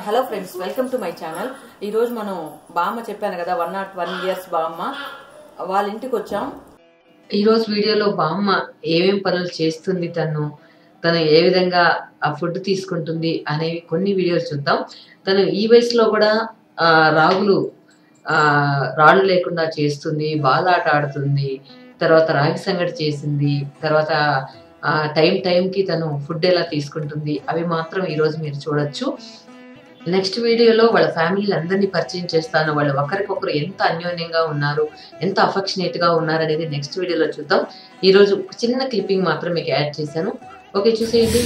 Hello friends welcome to my channel ఈ రోజు మనం బామ్మ చెప్పాను కదా వన్ నాట్ వన్ ఇయర్స్ బామ్మ వాళ్ళ ఇంటికి వచ్చాం ఈ రోజు వీడియోలో బామ్మ ఏమేం పనులు చేస్తుంది తను తను ఏ విధంగా ఆ ఫుడ్ తీసుకుంటుంది అనేవి కొన్ని వీడియోలు చూద్దాం తను ఈ వయసులో కూడా ఆ, రాగులు ఆ, రాళ్ళు లేకుండా చేస్తుంది బాల్ ఆట ఆడుతుంది తర్వాత రాగి సంగటి చేసింది తర్వాత ఆ, టైం టైంకి తను ఫుడ్ ఎలా తీసుకుంటుంది అవి మాత్రం ఈరోజు మీరు చూడొచ్చు నెక్స్ట్ వీడియోలో వాళ్ళ ఫ్యామిలీ అందరినీ పరిచయం చేస్తాను వాళ్ళు ఒకరికొకరు ఎంత అన్యోన్యంగా ఉన్నారు ఎంత అఫెక్షనేట్ గా ఉన్నారు అనేది నెక్స్ట్ వీడియోలో చూద్దాం ఈ రోజు ఒక చిన్న క్లిప్పింగ్ మాత్రం మీకు యాడ్ చేశాను ఓకే చూసేయండి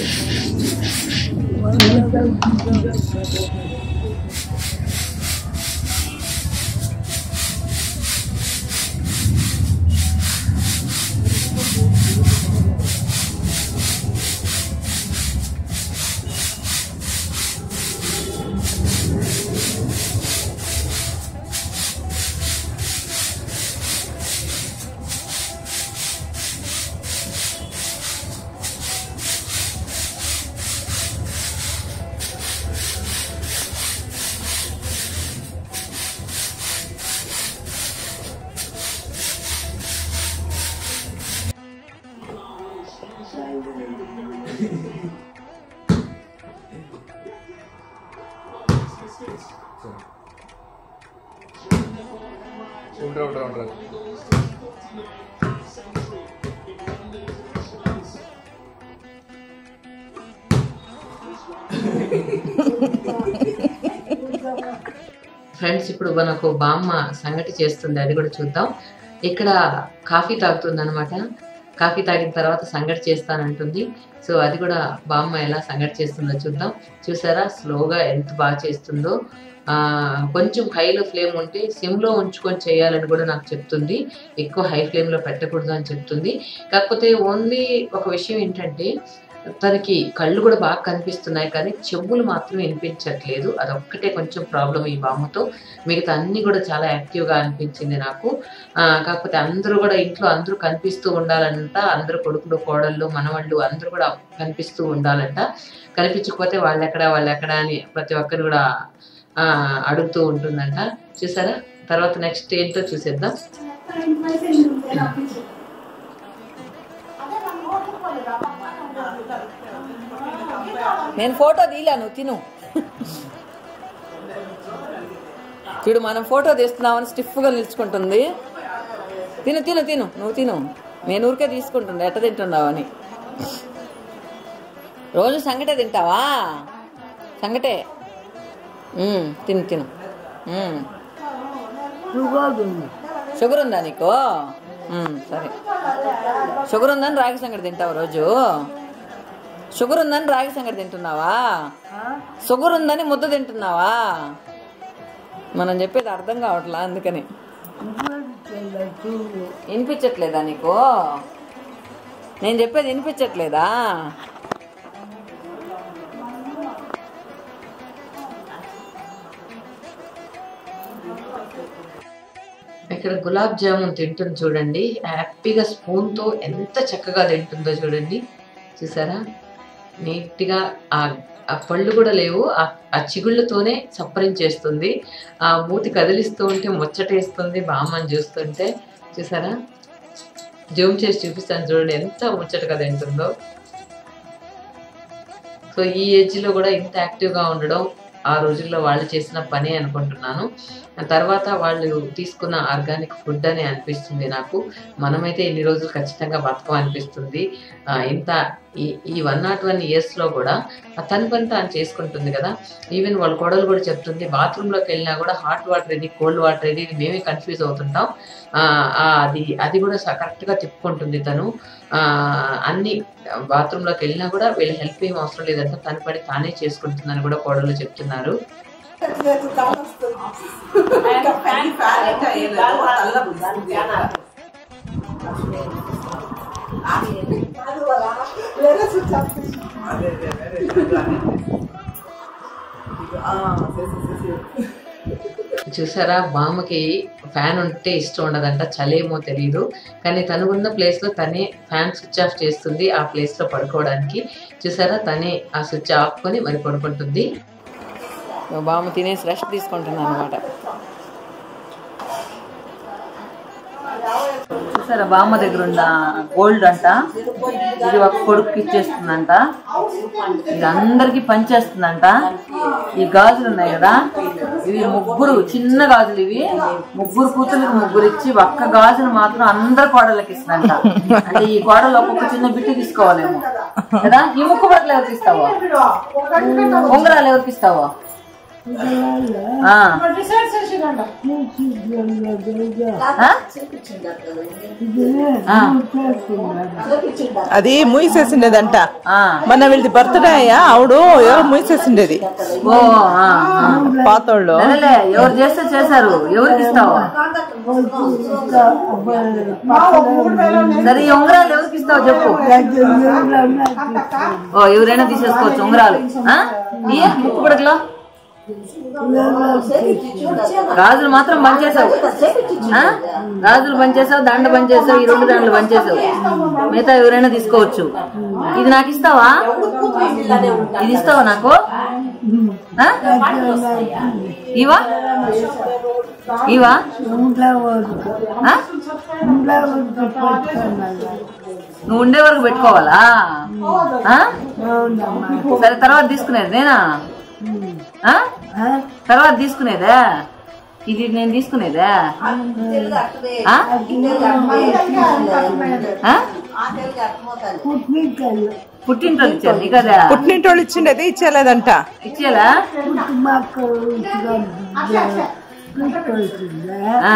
ఉండరా ఉండరా ఉండరా ఫ్రెండ్స్ ఇప్పుడు మనకు బామ్మ సంగటి చేస్తుంది అది కూడా చూద్దాం ఇక్కడ కాఫీ తాగుతుంది అనమాట కాఫీ తాగిన తర్వాత సంగటి చేస్తానంటుంది సో అది కూడా బామ్మ ఎలా సంగటి చేస్తుందో చూద్దాం చూసారా స్లోగా ఎంత బాగా చేస్తుందో ఆ, కొంచెం హైలో ఫ్లేమ్ ఉంటే సిమ్లో ఉంచుకొని చేయాలని కూడా నాకు చెప్తుంది ఎక్కువ హై ఫ్లేమ్లో పెట్టకూడదు అని చెప్తుంది కాకపోతే ఓన్లీ ఒక విషయం ఏంటంటే తనకి కళ్ళు కూడా బాగా కనిపిస్తున్నాయి కానీ చెవులు మాత్రం వినిపించట్లేదు అదొక్కటే కొంచెం ప్రాబ్లం ఈ బామ్మతో మిగతా అన్ని కూడా చాలా యాక్టివ్గా అనిపించింది నాకు ఆ, కాకపోతే అందరూ కూడా ఇంట్లో అందరూ కనిపిస్తూ ఉండాలంట అందరూ కొడుకులు కోడళ్ళు మనవాళ్ళు అందరూ కూడా కనిపిస్తూ ఉండాలంట కనిపించకపోతే వాళ్ళెక్కడ వాళ్ళెక్కడ అని ప్రతి ఒక్కరు కూడా ఆ, అడుగుతూ ఉంటుందంట చూసారా తర్వాత నెక్స్ట్ ఏంటో చూసేద్దాం నేను ఫోటో తీలా నువ్వు తిను చూడు మనం ఫోటో తీస్తున్నామని స్టిఫ్గా నిల్చుకుంటుంది తిను తిను తిను నువ్వు తిను నేను ఊరికే తీసుకుంటుండే ఎట్ట తింటున్నావని రోజు సంగటే తింటావా సంగటే ఉమ్, తిను తిను ఉమ్. షుగర్ ఉందా నీకు ఉమ్, సరే షుగర్ ఉందని రాగి సంగటి తింటావు రోజు షుగర్ ఉందని రాగి సంగటి తింటున్నావా షుగర్ ఉందని ముద్ద తింటున్నావా మనం చెప్పేది అర్థం కావట్లా అందుకని వినిపించట్లేదా నీకు నేను చెప్పేది వినిపించట్లేదా ఇక్కడ గులాబ్ జామున్ తింటుంది చూడండి హ్యాపీగా స్పూన్తో ఎంత చక్కగా తింటుందో చూడండి చూసారా నీట్గా ఆ ఆ పళ్ళు కూడా లేవు ఆ ఆ చిగుళ్ళతోనే సప్పరించేస్తుంది ఆ మూతి కదిలిస్తూ ఉంటే ముచ్చటేస్తుంది బామ్మని చూస్తుంటే చూసారా జూమ్ చేసి చూపిస్తాను చూడండి ఎంత ముచ్చటగా తింటుందో సో ఈ ఏజ్లో కూడా ఇంత యాక్టివ్గా ఉండడం ఆ రోజుల్లో వాళ్ళు చేసిన పని అనుకుంటున్నాను ఆ తర్వాత వాళ్ళు తీసుకున్న ఆర్గానిక్ ఫుడ్ అని అనిపిస్తుంది నాకు మనమైతే ఇన్ని రోజులు ఖచ్చితంగా బతకం అనిపిస్తుంది ఆ, ఇంత ఈ ఈ వన్ నాట్ వన్ ఇయర్స్లో కూడా ఆ తన పని తాను చేసుకుంటుంది కదా ఈవెన్ వాళ్ళ కోడలు కూడా చెప్తుంది బాత్రూంలోకి వెళ్ళినా కూడా హాట్ వాటర్ ఏది కోల్డ్ వాటర్ ఏది ఇది మేమే కన్ఫ్యూజ్ అవుతుంటాం ఆ, ఆ, అది అది కూడా స- కరెక్ట్గా తిప్పుకుంటుంది తను ఆ, అన్ని బాత్రూంలోకి వెళ్ళినా కూడా వీళ్ళ హెల్ప్ ఏం అవసరం లేదంట తన పని తానే చేసుకుంటుందని కూడా కోడలు చెప్తున్నారు చూసారా బామ్మకి ఫ్యాన్ ఉంటే ఇష్టం ఉండదంట చలేమో తెలియదు కానీ తను ఉన్న ప్లేస్ లో తనే ఫ్యాన్ స్విచ్ ఆఫ్ చేస్తుంది ఆ ప్లేస్ లో పడుకోవడానికి చూసారా తనే ఆ స్విచ్ ఆఫ్ కొని మరి పడుకుంటుంది మా బామ్మ తినేసి రెస్ట్ తీసుకుంటున్నాను అనమాట చూసారా బామ్మ దగ్గర ఉన్న గోల్డ్ అంట ఇది ఒక కొడుకు ఇచ్చేస్తుందంట ఇది అందరికి పనిచేస్తుందంట ఈ గాజులు ఉన్నాయి కదా ఇవి ముగ్గురు చిన్న గాజులు ఇవి ముగ్గురు కూతురికి ముగ్గురు ఇచ్చి ఒక్క గాజులు మాత్రం అందరు కోడళ్ళకి ఇస్తుందంట అంటే ఈ కోడలు ఒక్కొక్క చిన్న బిట్టు తీసుకోవాలేమో కదా ఈ ముక్కు బట్టలు ఎవరికి ఇస్తావో ఉంగరాలు ఎవరికి ఇస్తావో ఆ. ఆ? ఆ. అది మూసేసిండేదంట ఆ. మన వీళ్ళది బర్త్డే అయ్యా ఆవిడు ఎవరు మూసేసిండేది ఓ ఆ, ఆ. పాతోళ్ళు సరేలే ఎవరు చేస్తే చేశారు ఎవరికి ఇస్తావు సరే ఈ ఉంగరాలు ఎవరికి ఇస్తావు చెప్పు ఓ ఎవరైనా తీసేసుకోవచ్చు ఉంగరాలు ఆ? ఇయ్య, ముక్కు పడకలో గాజులు మాత్రం బంచేసావు ఆ? గాజులు బంచేసావు దండ బంచేసావు ఈ రెండు దండలు బంచేసావు మిగతా ఎవరైనా తీసుకోవచ్చు ఇది నాకు ఇస్తావా ఇది ఇస్తావా నాకు ఆ? ఇవా ఇవా ఆ? నువ్వు ఉండే వరకు పెట్టుకోవాలా ఆ? సరే తర్వాత తీసుకునేది నేనా ఆ? తర్వాత తీసుకునేదా ఇది నేను తీసుకునేదా ఆ? ఆ? పుట్టింటోళ్ళు ఇచ్చారు నీ కదా పుట్టినింటోళ్ళు ఇచ్చిండేది ఇచ్చేలేదంట ఇచ్చేలా ఆ.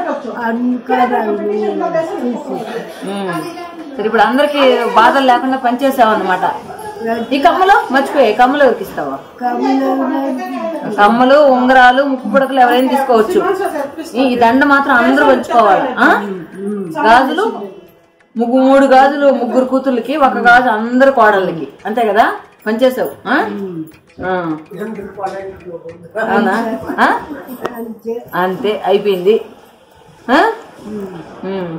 ఉమ్. సరే ఇప్పుడు అందరికి బాధలు లేకుండా పనిచేసావు అనమాట ఈ కమ్మలు మర్చిపోయి కమ్మలు ఎవరికి ఇస్తావా కమ్మలు ఉంగరాలు ముక్కు పుడకలు ఎవరైనా తీసుకోవచ్చు ఈ దండ మాత్రం అందరూ పంచుకోవాలి ఆ? గాజులు ముగ్గు మూడు గాజులు ముగ్గురు కూతుర్లకి ఒక గాజు అందరు కోడళ్ళకి అంతే కదా పనిచేసావు ఆ? ఆ. అవునా ఆ? అంతే అయిపోయింది ఆ? ఉమ్.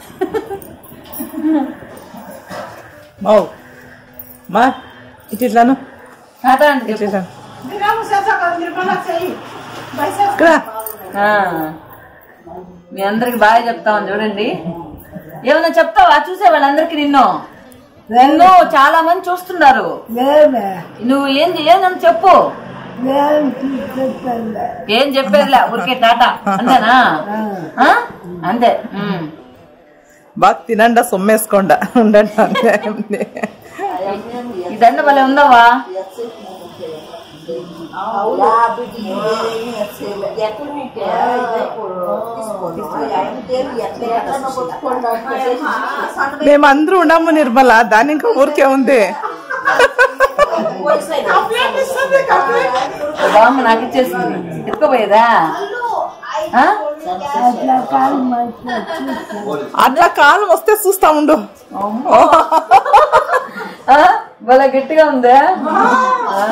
మౌ మా ఇటు ఇట్లాను టాటా అంటే ఇటు చెప్పు. ఇట్లాను ఇక్కడ ఆ. మీ అందరికి బాగా చెప్తామని చూడండి ఏమన్నా చెప్తావా చూసే వాళ్ళందరికి నిన్ను నిన్ను చాలా మంది చూస్తున్నారు నువ్వు ఏం ఏందని చెప్పు ఏం చెప్పేదిలే ఊరికే టాటా అంతేనా ఆ? అంతే ఉమ్. బాగా తినండా సొమ్మేసుకోండా ఉండండి అంతే ఈ దండ భలే ఉందావా మేమందరూ ఉండము నిర్మల దాని ఇంకా ఊరికే ఉంది బామ్మ నాకు ఇచ్చేసింది ఎత్తుకోపోయేదా ఆ? అట్లా కాలం వస్తే చూస్తా ఉండు ఆ? భలే గట్టిగా ఉందా ఆ.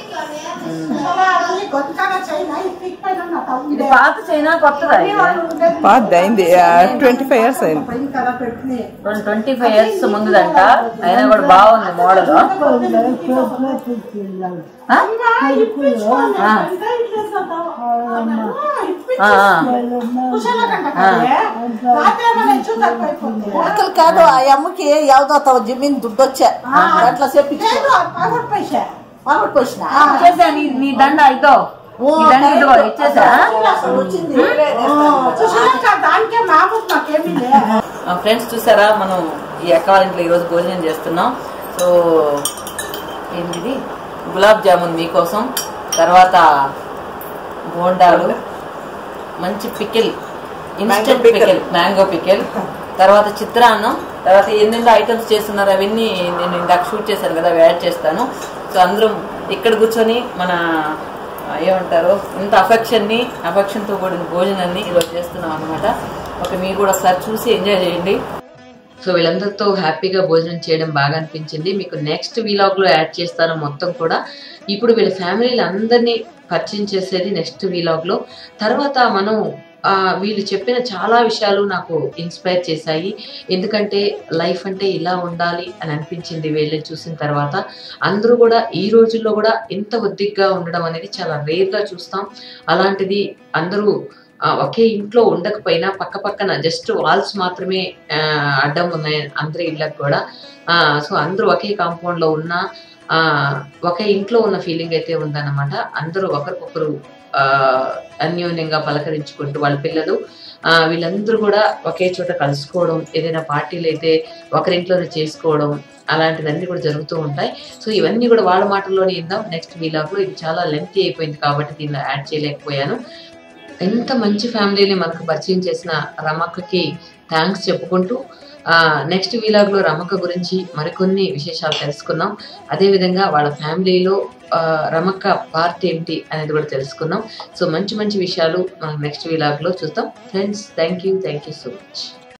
ఇది పాత చైనా కొత్తదా ఇది? పాత అయింది ట్వంటీ ఫైవ్ ఇయర్స్ అయింది ట్వంటీ ఫైవ్ ఇయర్స్ ముందుదంట అయినా కూడా బాగుంది మోడల్ అసలు కాదు ఆ అమ్మకి యావదో జమీన్ దుడ్డు వచ్చా అట్లా చెప్పించు పోసిన ఇచ్చేసా నీ నీ దండ ఇదో ఈ దండ ఇదిగో ఇచ్చేసా ఫ్రెండ్స్ చూసారా మనం ఈ అక్క వాళ్ళ ఇంట్లో ఈరోజు భోజనం చేస్తున్నాం సో ఏంటిది గులాబ్ జామున్ మీకోసం తర్వాత బోండాలు మంచి pickle instant pickle mango pickle తర్వాత చిత్రాన్నం తర్వాత ఎన్నెన్నో ఐటమ్స్ చేస్తున్నారు అవన్నీ నేను ఇందాక షూట్ చేశాను కదా అవి యాడ్ చేస్తాను సో అందరం ఇక్కడ కూర్చొని మన ఆ, ఏమంటారు ఇంత అఫెక్షన్ని అఫెక్షన్తో కూడిన భోజనాన్ని ఈరోజు చేస్తున్నాం అనమాట ఓకే మీరు కూడా ఒకసారి చూసి ఎంజాయ్ చేయండి సో వీళ్ళందరితో హ్యాపీగా భోజనం చేయడం బాగా అనిపించింది మీకు నెక్స్ట్ వీలాగ్ లో యాడ్ చేస్తాను మొత్తం కూడా ఇప్పుడు వీళ్ళ ఫ్యామిలీలు అందరినీ పరిచయం చేసేది నెక్స్ట్ వీలాగ్ లో తర్వాత మనం ఆ, వీళ్ళు చెప్పిన చాలా విషయాలు నాకు ఇన్స్పైర్ చేశాయి ఎందుకంటే లైఫ్ అంటే ఇలా ఉండాలి అని అనిపించింది వీళ్ళని చూసిన తర్వాత అందరూ కూడా ఈ రోజుల్లో కూడా ఇంత ఒద్దిగ్గా ఉండడం అనేది చాలా రేర్గా చూస్తాం అలాంటిది అందరూ ఆ, ఒకే ఇంట్లో ఉండకపోయినా పక్క పక్కన జస్ట్ వాల్స్ మాత్రమే ఆ, అడ్డం ఉన్నాయి అందరి ఇళ్ళకి కూడా సో అందరూ ఒకే కాంపౌండ్ లో ఉన్న ఆ, ఒకే ఇంట్లో ఉన్న ఫీలింగ్ అయితే ఉందన్నమాట అందరూ ఒకరికొకరు ఆ, అన్యోన్యంగా పలకరించుకుంటూ వాళ్ళ పిల్లలు ఆ, వీళ్ళందరూ కూడా ఒకే చోట కలుసుకోవడం ఏదైనా పార్టీలు అయితే ఒకరింట్లోనే చేసుకోవడం అలాంటివన్నీ కూడా జరుగుతూ ఉంటాయి సో ఇవన్నీ కూడా వాళ్ళ మాటల్లోనే ఇందాం నెక్స్ట్ వీలాగ్లో ఇది చాలా లెంతీ అయిపోయింది కాబట్టి దీనిలో యాడ్ చేయలేకపోయాను ఎంత మంచి ఫ్యామిలీని మనకు పరిచయం చేసిన రమక్కకి థ్యాంక్స్ చెప్పుకుంటూ నెక్స్ట్ వీలాగ్లో రమక్క గురించి మరికొన్ని విశేషాలు తెలుసుకుందాం అదేవిధంగా వాళ్ళ ఫ్యామిలీలో ఆ, రమక్క పార్ట్ ఏంటి అనేది కూడా తెలుసుకుందాం సో మంచి మంచి విషయాలు మనం నెక్స్ట్ వీలాగ్లో చూద్దాం friends thank you thank you so much